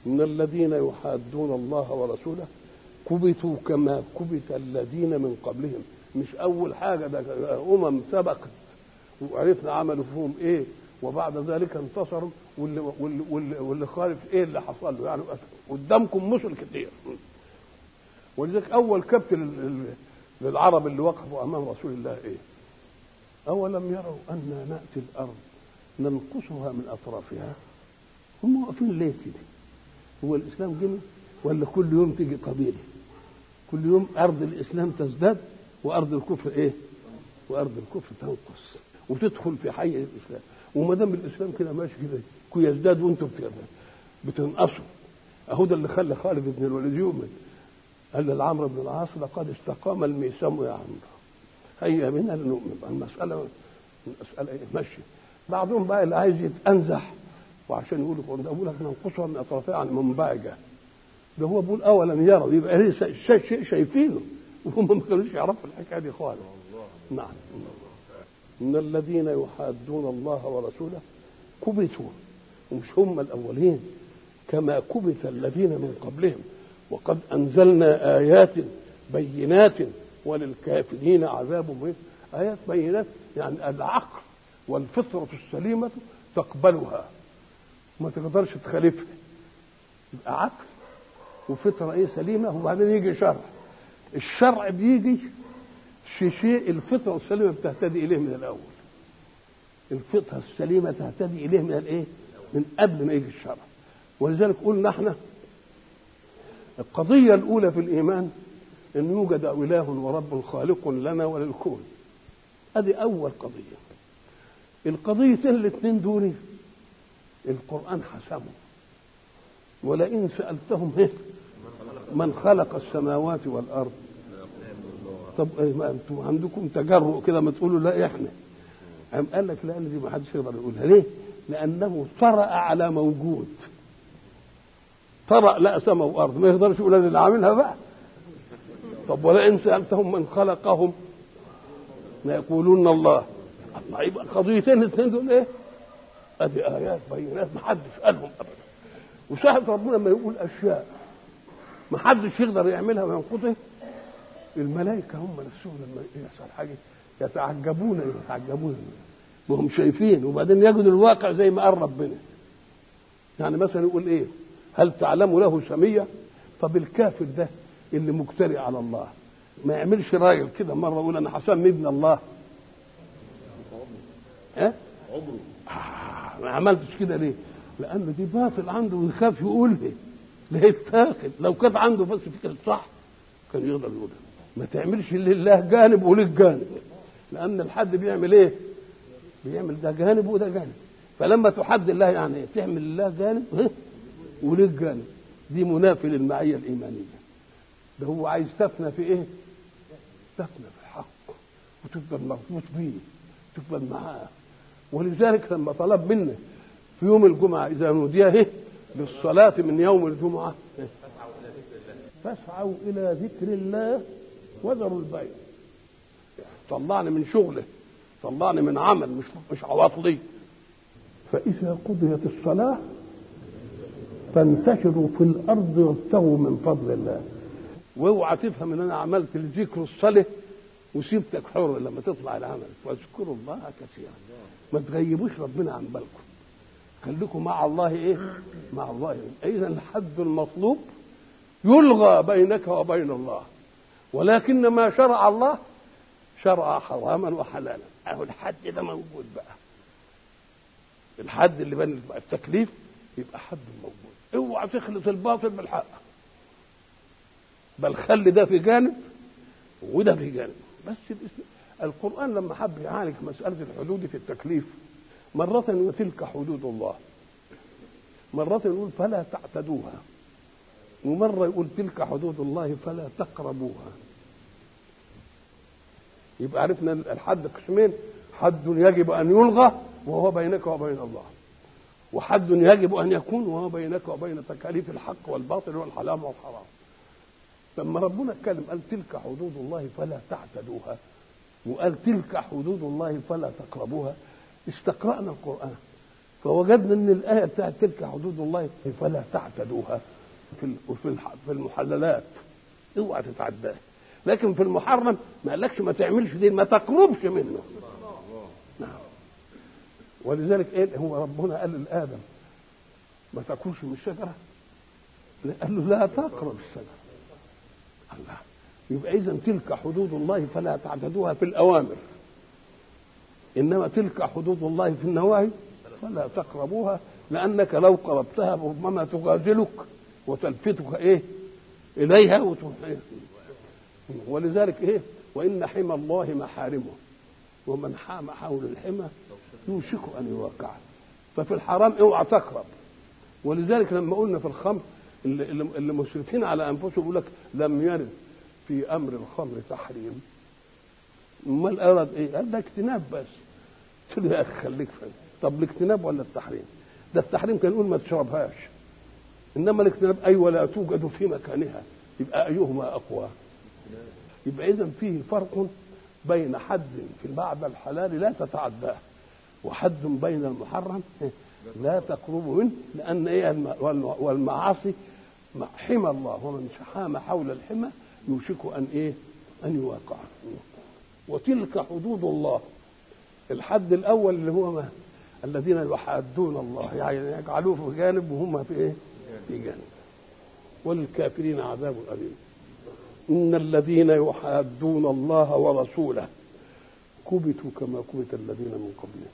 إن الذين يحادون الله ورسوله كبتوا كما كبت الذين من قبلهم مش أول حاجة ده أمم سبقت وعرفنا عملوا فيهم إيه وبعد ذلك انتصروا واللي, واللي, واللي, واللي خالف إيه اللي حصل له يعني قدامكم مثل كتير ولذلك أول كبت للعرب اللي وقفوا أمام رسول الله إيه أولم يروا أنا نأتي الأرض ننقصها من أطرافها هم واقفين ليه كده هو الإسلام جميل ولا كل يوم تيجي قبيلة كل يوم أرض الإسلام تزداد وأرض الكفر إيه وأرض الكفر تنقص وتدخل في حي الإسلام وما دام الإسلام كده ماشي كده كي يزداد وأنتم بتنقصوا أهو ده اللي خلى خالد بن الوليد يؤمن قال لعمرو بن العاص لقد استقام الميسم يا عمرو هيا بنا لنؤمن المسألة المسألة إيه ماشية بعضهم بقى اللي عايز يتأنزح وعشان يقولوا ده بقول لك ننقصها من أطرافها عن منبعجة ده هو بيقول أولم يروا يبقى ليه شيء شايفينه وهم ما كانوش يعرفوا الحكاية دي خالص نعم إن الذين يحادون الله ورسوله كبتوا ومش هم الأولين كما كبت الذين من قبلهم وقد أنزلنا آيات بينات وللكافرين عذاب مهين آيات بينات يعني العقل والفطرة السليمة تقبلها ما تقدرش تخالفها يبقى عقل وفطرة ايه سليمة وبعدين يجي شرع الشرع بيجي شيء الفطرة السليمة بتهتدي إليه من الأول الفطرة السليمة تهتدي إليه من الإيه؟ من قبل ما يجي الشرع ولذلك قلنا احنا القضية الأولى في الإيمان أن يوجد إله ورب خالق لنا وللكون هذه أول قضية القضيتين الاثنين دول القرآن حسمه ولئن سألتهم إيه من خلق السماوات والأرض طب إيه ما انتوا عندكم تجرؤ كده ما تقولوا لا احنا قام قال لك لا دي ما حدش يقدر يقولها ليه؟ لأنه طرأ على موجود طرأ لا سماء وأرض ما يقدرش يقول أنا اللي عاملها بقى طب ولئن سألتهم من خلقهم ليقولون الله الله يبقى قضيتين الاثنين دول ايه؟ ادي ايات بينات ما حدش قالهم ابدا وصاحب ربنا لما يقول اشياء ما حدش يقدر يعملها وينقضها الملائكه هم نفسهم لما يحصل حاجه يتعجبون يتعجبون وهم شايفين وبعدين يجدوا الواقع زي ما قال ربنا يعني مثلا يقول ايه هل تعلم له سميه طب الكافر ده اللي مجترئ على الله ما يعملش راجل كده مره يقول انا حسام ابن الله ها عمره آه ما عملتش كده ليه لان دي باطل عنده ويخاف يقولها لا يتاخد لو كانت عنده بس فكره صح كان يقدر يقولها ما تعملش لله جانب وليك جانب لان الحد بيعمل ايه بيعمل ده جانب وده جانب فلما تحد الله يعني تعمل لله جانب وليك جانب دي منافي للمعيه الايمانيه ده هو عايز تفنى في ايه تفنى في الحق وتفضل مربوط بيه تفضل معاه ولذلك لما طلب منا في يوم الجمعة إذا نودي إيه للصلاة من يوم الجمعة إيه؟ فاسعوا إلى ذكر الله وذروا البيع طلعني من شغله طلعني من عمل مش مش عواطلي فإذا قضيت الصلاة فانتشروا في الأرض وابتغوا من فضل الله واوعى تفهم ان انا عملت الذكر الصلاه وسيبتك حر لما تطلع العمل واذكروا الله كثيرا ما تغيبوش ربنا عن بالكم خليكم مع الله ايه مع الله اذا الحد المطلوب يلغى بينك وبين الله ولكن ما شرع الله شرع حراما وحلالا اهو الحد ده موجود بقى الحد اللي بين التكليف يبقى حد موجود اوعى تخلط الباطل بالحق بل خلي ده في جانب وده في جانب بس الاسم القرآن لما حب يعالج مسألة الحدود في التكليف مرة وتلك حدود الله مرة يقول فلا تعتدوها ومرة يقول تلك حدود الله فلا تقربوها يبقى عرفنا الحد قسمين حد يجب أن يلغى وهو بينك وبين الله وحد يجب أن يكون وهو بينك وبين تكاليف الحق والباطل والحلال والحرام لما ربنا اتكلم قال تلك حدود الله فلا تعتدوها وقال تلك حدود الله فلا تقربوها استقرأنا القرآن فوجدنا ان الايه بتاعت تلك حدود الله فلا تعتدوها في في في المحللات اوعى تتعداها لكن في المحرم ما قالكش ما تعملش دي ما تقربش منه نعم ولذلك ايه هو ربنا قال لادم ما تاكلش من الشجره قال له لا تقرب الشجره الله يبقى اذا تلك حدود الله فلا تعتدوها في الاوامر انما تلك حدود الله في النواهي فلا تقربوها لانك لو قربتها ربما تغازلك وتلفتك ايه اليها وتروح إيه؟ ولذلك ايه وان حمى الله محارمه ومن حام حول الحمى يوشك ان يوقع ففي الحرام اوعى تقرب ولذلك لما قلنا في الخمر اللي, اللي مسرفين على انفسهم يقول لك لم يرد في امر الخمر تحريم امال اراد ايه؟ قال ده اجتناب بس قلت له يا اخي خليك فاهم طب الاجتناب ولا التحريم؟ ده التحريم كان يقول ما تشربهاش انما الاجتناب اي ولا توجد في مكانها يبقى ايهما اقوى؟ يبقى اذا فيه فرق بين حد في بعد الحلال لا تتعداه وحد بين المحرم لا تقرب منه لان ايه والمعاصي حمى الله ومن حام حول الحمى يوشك ان ايه ان يواقع وتلك حدود الله الحد الاول اللي هو ما الذين يحادون الله يعني يجعلوه في جانب وهم في ايه في جانب وللكافرين عذاب اليم ان الذين يحادون الله ورسوله كبتوا كما كبت الذين من قبلهم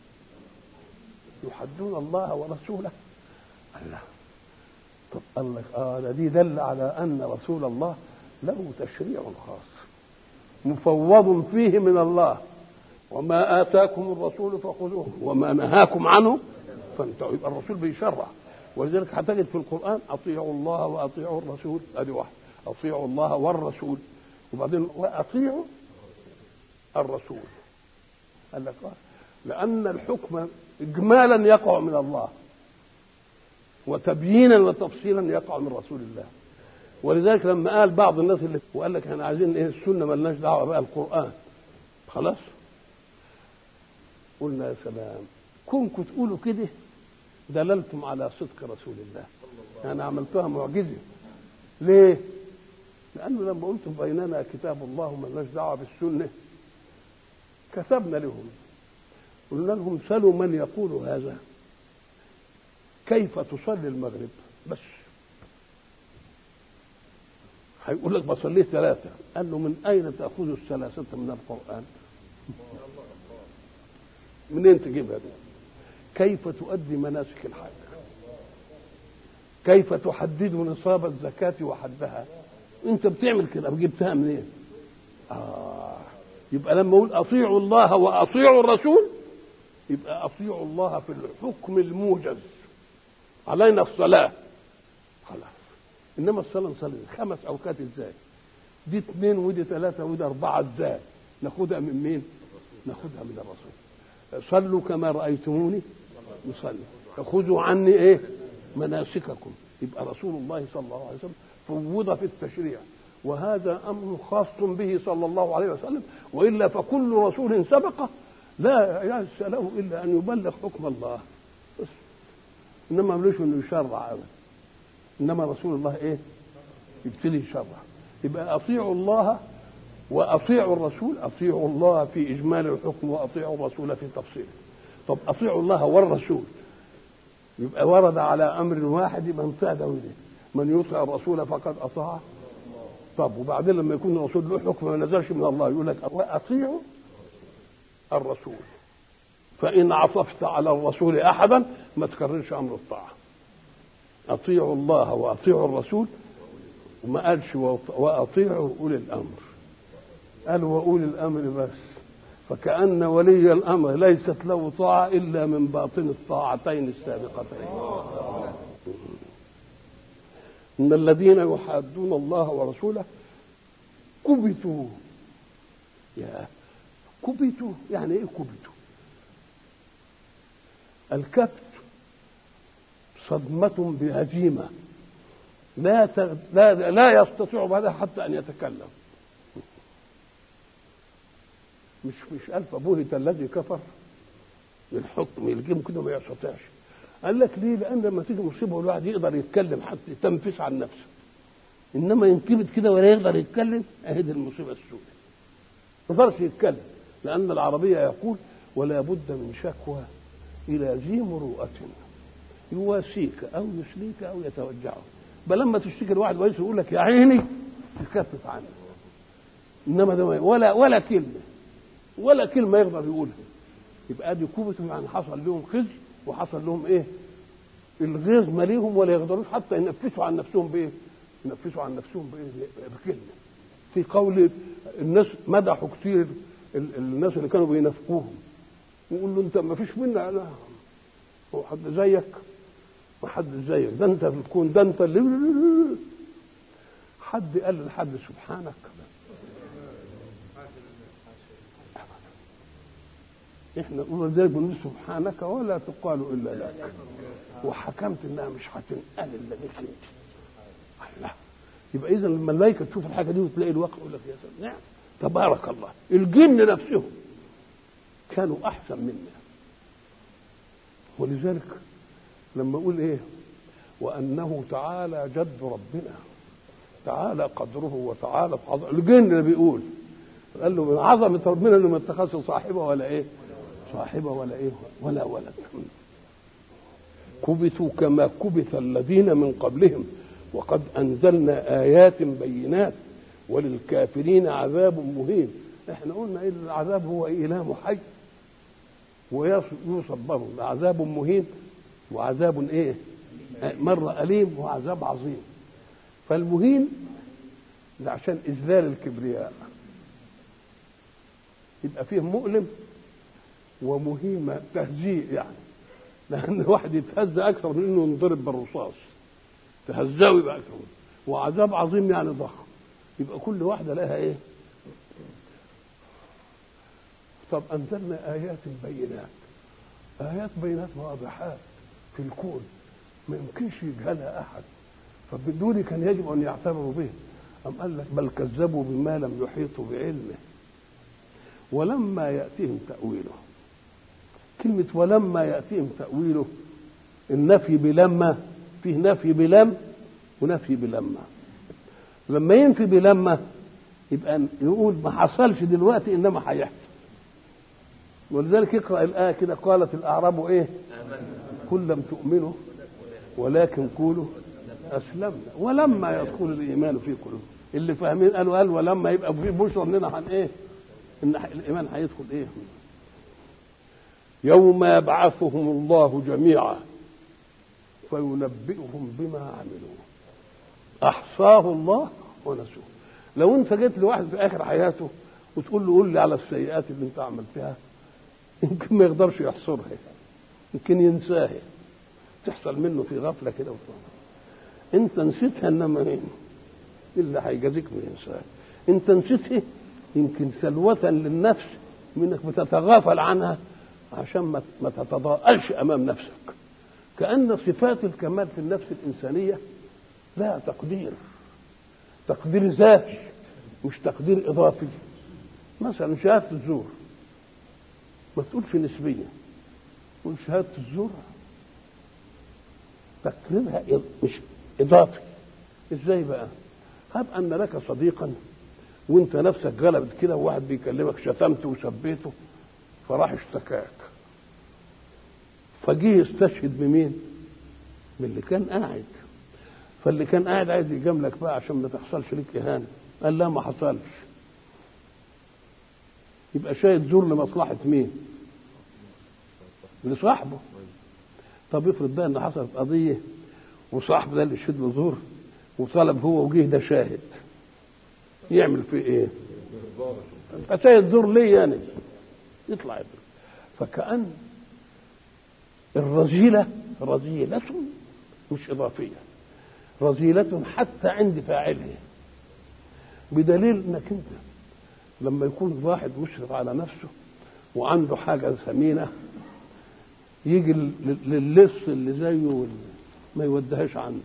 يحدون الله ورسوله الله طب قال لك اه ده دي دل على ان رسول الله له تشريع خاص مفوض فيه من الله وما اتاكم الرسول فخذوه وما نهاكم عنه فانتهوا يبقى الرسول بيشرع ولذلك هتجد في القران اطيعوا الله واطيعوا الرسول ادي واحد اطيعوا الله والرسول وبعدين واطيعوا الرسول قال لك آه. لان الحكم اجمالا يقع من الله وتبيينا وتفصيلا يقع من رسول الله ولذلك لما قال بعض الناس اللي وقال لك احنا عايزين ايه السنه ملناش دعوه بقى القران خلاص قلنا يا سلام كونكم تقولوا كده دللتم على صدق رسول الله يعني عملتها معجزه ليه لانه لما قلتم بيننا كتاب الله وملناش دعوه بالسنه كتبنا لهم قلنا لهم سلوا من يقول هذا كيف تصلي المغرب بس هيقول لك بصليه ثلاثة قال له من أين تأخذ الثلاثة من القرآن منين تجيبها دي كيف تؤدي مناسك الحج كيف تحدد نصاب الزكاة وحدها انت بتعمل كده جبتها منين آه يبقى لما اقول اطيعوا الله واطيعوا الرسول يبقى اطيعوا الله في الحكم الموجز علينا الصلاه خلاص انما الصلاه نصلي خمس اوقات ازاي دي اثنين ودي ثلاثه ودي اربعه ازاي ناخدها من مين ناخدها من الرسول صلوا كما رايتموني نصلي خذوا عني ايه مناسككم يبقى رسول الله صلى الله عليه وسلم فوض في التشريع وهذا امر خاص به صلى الله عليه وسلم والا فكل رسول سبقه لا يلس له الا ان يبلغ حكم الله بس انما ملوش انه يشرع ابدا انما رسول الله ايه يبتدي يشرع يبقى اطيعوا الله واطيعوا الرسول اطيعوا الله في اجمال الحكم واطيعوا الرسول في تفصيله طب اطيعوا الله والرسول يبقى ورد على امر واحد يبقى انتهى ده من يطع الرسول فقد اطاع طب وبعدين لما يكون الرسول له حكم ما نزلش من الله يقول لك اطيعوا الرسول فان عطفت على الرسول احدا ما تكررش امر الطاعه اطيعوا الله واطيعوا الرسول وما قالش واطيعوا اولي الامر قال واولي الامر بس فكأن ولي الأمر ليست له طاعة إلا من باطن الطاعتين السابقتين إن الذين يحادون الله ورسوله كبتوا يا كبتوا يعني إيه كبتوا الكبت صدمة بهزيمة لا لا لا يستطيع بعدها حتى أن يتكلم مش مش ألف بهت الذي كفر الحكم يلجمه كده ما يستطيعش قال لك ليه؟ لان لما تيجي مصيبه والواحد يقدر يتكلم حتى يتنفس عن نفسه انما ينكبت كده ولا يقدر يتكلم اهي دي المصيبه السوداء ما يقدرش يتكلم لان العربيه يقول ولا بد من شكوى الى ذي مروءه يواسيك او يسليك او يتوجعه بل لما تشتكي الواحد كويس يقول لك يا عيني تخفف عنه انما ده ولا ولا كلمه ولا كلمه يقدر يقولها يبقى دي كوبتهم يعني حصل لهم خزي وحصل لهم ايه؟ الغيظ ماليهم ولا يقدروش حتى ينفسوا عن نفسهم بايه؟ ينفسوا عن نفسهم بايه؟ بكلمه. في قول الناس مدحوا كتير الناس اللي كانوا بينافقوهم يقول له انت ما فيش منا لا هو حد زيك ما حد زيك ده انت في الكون ده انت اللي حد قال لحد سبحانك احنا نقول ذلك بنقول سبحانك ولا تقال الا لك وحكمت انها مش هتنقل الا بك انت الله يبقى اذا لما الملائكه تشوف الحاجه دي وتلاقي الواقع يقول لك يا سلام نعم تبارك الله الجن نفسهم كانوا احسن منا ولذلك لما اقول ايه وانه تعالى جد ربنا تعالى قدره وتعالى عظمه الجن اللي بيقول قال له من عظمه ربنا انه ما اتخذش صاحبه ولا ايه صاحبه ولا ايه ولا ولد كبتوا كما كبت الذين من قبلهم وقد انزلنا ايات بينات وللكافرين عذاب مهين احنا قلنا ايه العذاب هو اله حي ويوصف برضه عذاب مهين وعذاب ايه مرة أليم وعذاب عظيم فالمهين ده عشان إذلال الكبرياء يبقى فيه مؤلم ومهيمة تهزيء يعني لأن الواحد يتهزى أكثر من إنه ينضرب بالرصاص تهزاه يبقى أكثر وعذاب عظيم يعني ضخم يبقى كل واحدة لها إيه؟ طب أنزلنا آيات بينات آيات بينات واضحات في الكون ما يمكنش يجهلها أحد فبدون كان يجب أن يعتبروا به أم قال لك بل كذبوا بما لم يحيطوا بعلمه ولما يأتيهم تأويله كلمة ولما يأتيهم تأويله النفي بلما فيه نفي بلم ونفي بلما لما ينفي بلما يبقى يقول ما حصلش دلوقتي انما هيحصل ولذلك اقرا الايه كده قالت الاعراب ايه كل لم تؤمنوا ولكن قولوا اسلمنا ولما يدخل الايمان في قلوبكم اللي فاهمين قالوا قال ولما يبقى في بشرى اننا هن ايه ان الايمان هيدخل ايه يوم يبعثهم الله جميعا فينبئهم بما عملوا احصاه الله ونسوه لو انت جيت لواحد في اخر حياته وتقول له قول لي على السيئات اللي انت عملتها يمكن ما يقدرش يحصرها يمكن ينساها تحصل منه في غفله كده انت نسيتها انما مين اللي هيجازيك ما ينساها انت نسيتها يمكن سلوة للنفس منك بتتغافل عنها عشان ما ما تتضاءلش امام نفسك كان صفات الكمال في النفس الانسانيه لها تقدير تقدير ذاتي مش تقدير اضافي مثلا شهاده الزور ما تقولش نسبيه تقول شهاده الزور تقديرها مش اضافي ازاي بقى هب ان لك صديقا وانت نفسك غلبت كده وواحد بيكلمك شتمته وسبيته فراح اشتكاك فجه يستشهد بمين؟ من اللي كان قاعد فاللي كان قاعد عايز يجاملك بقى عشان ما تحصلش ليك اهانه قال لا ما حصلش يبقى شاهد زور لمصلحه مين؟ لصاحبه طب افرض بقى ان حصلت قضيه وصاحبه ده اللي شد له زور وطلب هو وجه ده شاهد يعمل فيه ايه؟ فشاهد زور ليه يعني؟ يطلع يبقى. فكأن الرذيلة رذيلة مش إضافية رذيلة حتى عند فاعله بدليل انك انت لما يكون واحد مشرف على نفسه وعنده حاجة ثمينة يجي للص اللي زيه ما يوديهاش عنده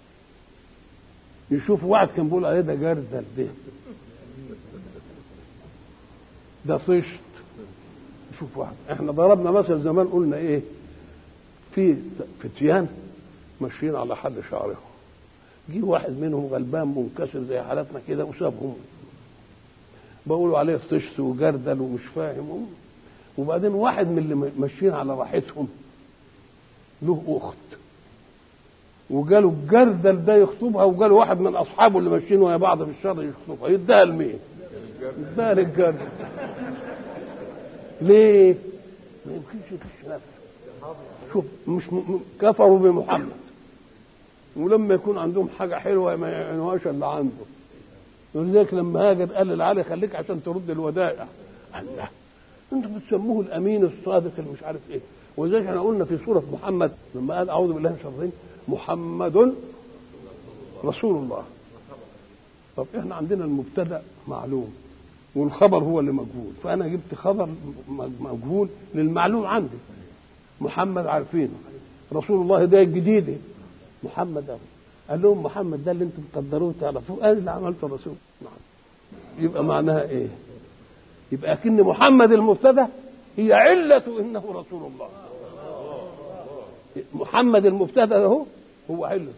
يشوف واحد كان بيقول عليه ده جردل ده ده طشت شوف واحد احنا ضربنا مثل زمان قلنا ايه في فتيان ماشيين على حل شعرهم جه واحد منهم غلبان منكسر زي حالتنا كده وسابهم بقولوا عليه طشت وجردل ومش فاهم وبعدين واحد من اللي ماشيين على راحتهم له اخت وجاله الجردل ده يخطبها وجاله واحد من اصحابه اللي ماشيين ويا بعض في الشر يخطبها يديها لمين؟ يديها للجردل ليه؟ ما يمكنش يخش نفسه شوف مش م... كفروا بمحمد ولما يكون عندهم حاجة حلوة ما يعينوهاش إلا عنده ولذلك لما هاجر قال للعلي خليك عشان ترد الودائع الله انتم بتسموه الامين الصادق اللي مش عارف ايه ولذلك احنا قلنا في سوره محمد لما قال اعوذ بالله من الشيطان محمد رسول الله طب احنا عندنا المبتدا معلوم والخبر هو اللي مجهول فانا جبت خبر مجهول للمعلوم عندي محمد عارفينه رسول الله ده الجديد محمد أبو. قال لهم محمد ده اللي انتم تقدروه تعرفوه قال اللي عملته الرسول نعم يبقى معناها ايه يبقى اكن محمد المبتدا هي علة انه رسول الله محمد المبتدا هو هو علة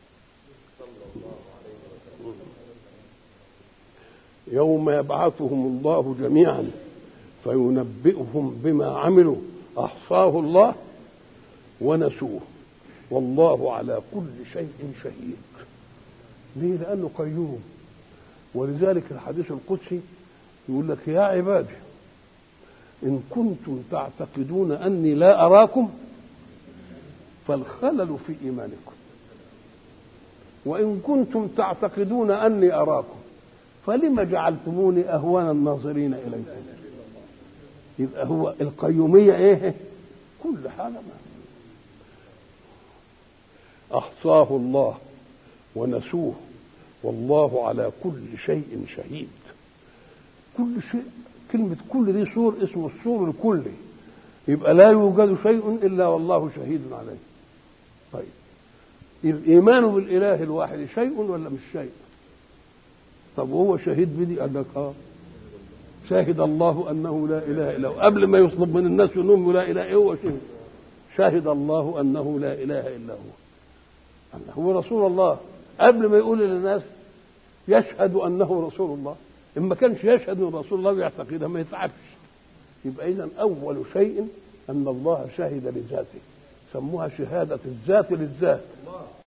يوم يبعثهم الله جميعا فينبئهم بما عملوا احصاه الله ونسوه والله على كل شيء شهيد ليه لانه قيوم ولذلك الحديث القدسي يقول لك يا عبادي ان كنتم تعتقدون اني لا اراكم فالخلل في ايمانكم وان كنتم تعتقدون اني اراكم فلم جعلتموني اهون الناظرين اليكم يبقى هو القيوميه ايه كل حاجه ما احصاه الله ونسوه والله على كل شيء شهيد كل شيء كلمة كل دي سور اسمه السور الكلي يبقى لا يوجد شيء إلا والله شهيد عليه طيب الإيمان بالإله الواحد شيء ولا مش شيء طب وهو شهيد بدي قال لك اه شهد الله أنه لا إله إلا هو قبل ما يطلب من الناس أنهم لا إله إلا هو شهد شهد الله أنه لا إله إلا هو هو رسول الله قبل ما يقول للناس يشهد انه رسول الله ان ما كانش يشهد ان رسول الله ويعتقدها ما يتعبش يبقى اذا اول شيء ان الله شهد لذاته سموها شهاده الذات للذات